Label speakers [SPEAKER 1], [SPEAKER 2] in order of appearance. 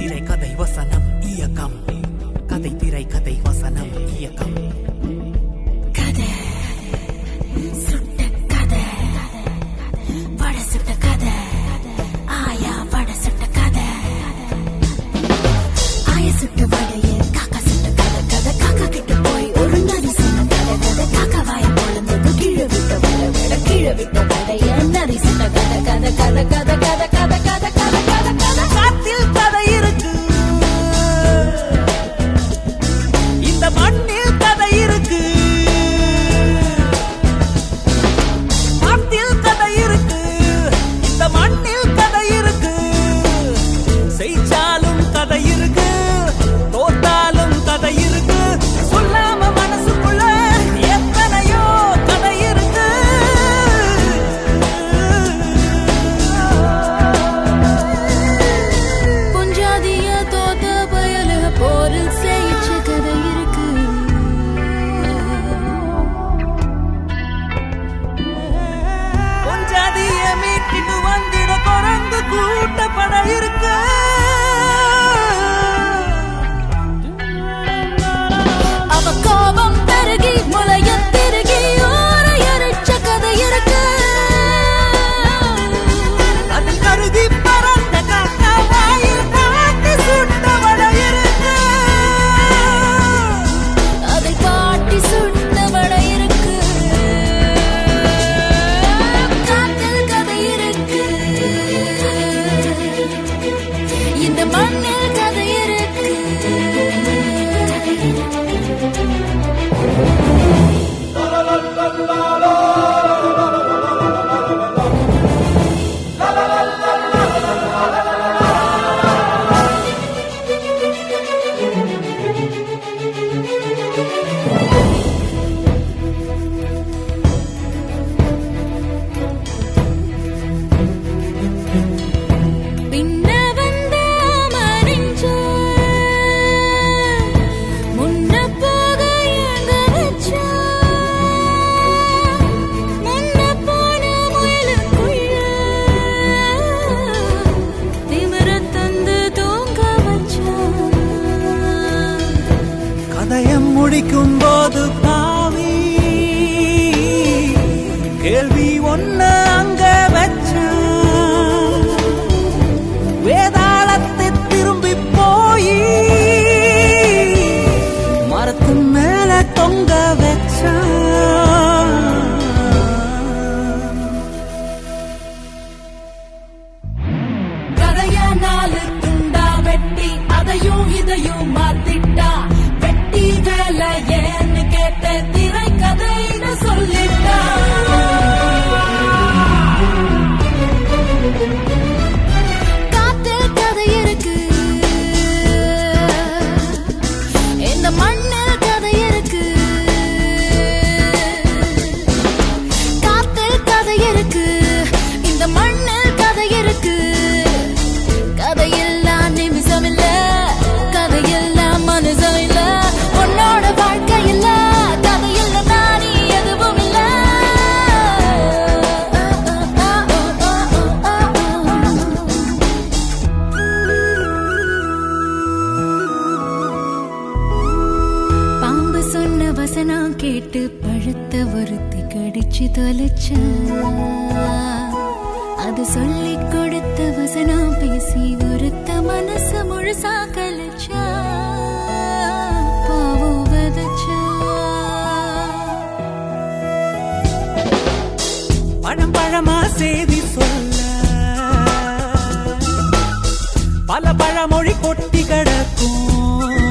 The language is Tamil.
[SPEAKER 1] திரை கதை வசனம் இயக்கம் கதை திரை கதை வசனம் இயக்கம்
[SPEAKER 2] கதை சுட்ட கதை வட சுட்ட கதை ஆயா வட சுட்ட கதை ஆய சுட்ட வடைய காக்கா சுட்ட கதை கதை காக்கா கிட்ட போய் ஒரு நரி சொன்ன கதை கதை காக்கா வாய பொழுந்தது கீழே விட்ட வட வட கீழே விட்ட வடைய நரி சொன்ன கதை கதை கதை கதை கதை கதை கதை கதை கதை கதை
[SPEAKER 1] காத்தில் கதை இருக்கு இந்த மண்ணில் கதை இருக்கு காத்தில் கதை இருக்கு இந்த மண்ணில் கதை இருக்கு செய்தாலும் கதை இருக்கு தோத்தாலும் கதை இருக்கு சொல்லாம மனசுக்குள்ள எத்தனையோ கதை இருக்கு
[SPEAKER 2] புஞ்சாதிய தோத்த பயல போரில் செய்ய கதை இருக்கு
[SPEAKER 1] பொஞ்சாதிய மீட்டிட்டு வந்திட குரங்கு கூட்டப்பட இருக்கு
[SPEAKER 2] அவ கோபம் பெருகி முளைய திருகி ஊரை எரிச்ச கதை இருக்கு
[SPEAKER 1] அதில் கருதி பறந்த காக்கா வாயில் காட்டி சுட்டவட இருக்கு
[SPEAKER 2] அதில் பாட்டி சுட்டவட இருக்கு காத்தில் கதை இருக்கு இந்த மண்ணில் கதை இருக்கு பின்ன வந்த மறைஞ்ச முன்ன போக எங்க வச்ச முன்ன போன முயலுக்குள்ள திமிர தந்து தூங்க வச்ச
[SPEAKER 1] கதையை முடிக்கும் போது பாவி கேள்வி ஒண்ணு அங்க வச்சான் வேதாளத்தை திரும்பி போய் மரத்து மேல தொங்க வச்சான்
[SPEAKER 2] கதைய நாலு துண்டா வெட்டி அதையும் இதையும் மாத்திட்டா வெட்டி வேலை ஏன்னு கேட்ட திரை கதைன்னு சொல்லிட்டா காத்தில் கதை இருக்கு இந்த மண்ணில் கதை இருக்கு காத்தில் கதை இருக்கு இந்த மண்ணில் கதை இருக்கு கதையெல்லாம் நிமிஷம் இல்ல கதையெல்லாம் மனுஷம் இல்ல உன்னோட வாழ்க்கை இல்ல கதையில்ல நானி எதுவும் இல்ல பாம்பு சொன்ன வசனம் கேட்டு பழுத்த ஒருத்தி கடிச்சு தொலைச்சா அது சொல்லி கொடுத்த வசனம் பேசி ஒருத்த மனச முழுசா கலைச்சா பாவம் விதைச்சா
[SPEAKER 1] பழம் பழமா செய்தி சொல்ல பல பழமொழி கொட்டி கிடக்கும்